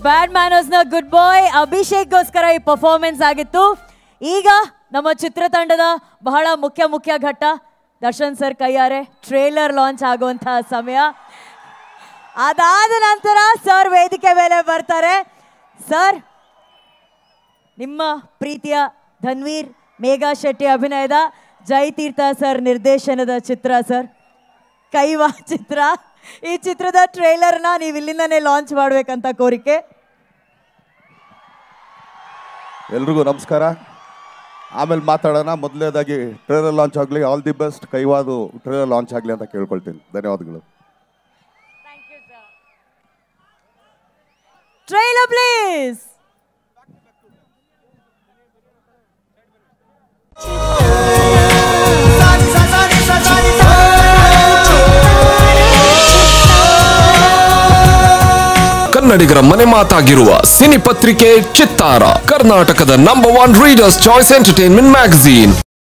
bad manners ನ good ಬಾಯ್ ಅಭಿಷೇಕ್ಗೋಸ್ಕರ ಈ performance ಆಗಿತ್ತು ಈಗ ನಮ್ಮ ಚಿತ್ರತಂಡದ ಬಹಳ ಮುಖ್ಯ ಮುಖ್ಯ ಘಟ್ಟ ದರ್ಶನ್ ಸರ್ ಕೈಯಾರೆ ಟ್ರೇಲರ್ ಲಾಂಚ್ ಆಗುವಂತಹ ಸಮಯ ಅದಾದ ನಂತರ ಸರ್ ವೇದಿಕೆ ಮೇಲೆ ಬರ್ತಾರೆ ಸರ್ ನಿಮ್ಮ ಪ್ರೀತಿಯ ಧನ್ವೀರ್ ಮೇಘಾ ಶೆಟ್ಟಿ ಅಭಿನಯದ ಜಯತೀರ್ಥ ಸರ್ ನಿರ್ದೇಶನದ ಚಿತ್ರ ಸರ್ ಕೈವಾ ಚಿತ್ರ ಈ ಚಿತ್ರದ ಟ್ರೇಲರ್ನ ನೀವು ಇಲ್ಲಿಂದನೇ ಲಾಂಚ್ ಮಾಡ್ಬೇಕಂತ ಕೋರಿಕೆ ಎಲ್ರಿಗೂ ನಮಸ್ಕಾರ ಆಮೇಲೆ ಮಾತಾಡೋಣ ಮೊದಲನೇದಾಗಿ ಟ್ರೇಲರ್ ಲಾಂಚ್ ಆಗಲಿ ಆಲ್ ದಿ ಬೆಸ್ಟ್ ಕೈವಾದು ಟ್ರೇಲರ್ ಲಾಂಚ್ ಆಗಲಿ ಅಂತ ಕೇಳ್ಕೊಳ್ತೀನಿ ಧನ್ಯವಾದಗಳು ಟ್ರೈಲರ್ ಪ್ಲೀಸ್ ಕನ್ನಡಿಗರ ಮನೆ ಮಾತಾಗಿರುವ ಸಿನಿ ಪತ್ರಿಕೆ ಚಿತ್ತಾರ ಕರ್ನಾಟಕದ number one readers choice entertainment magazine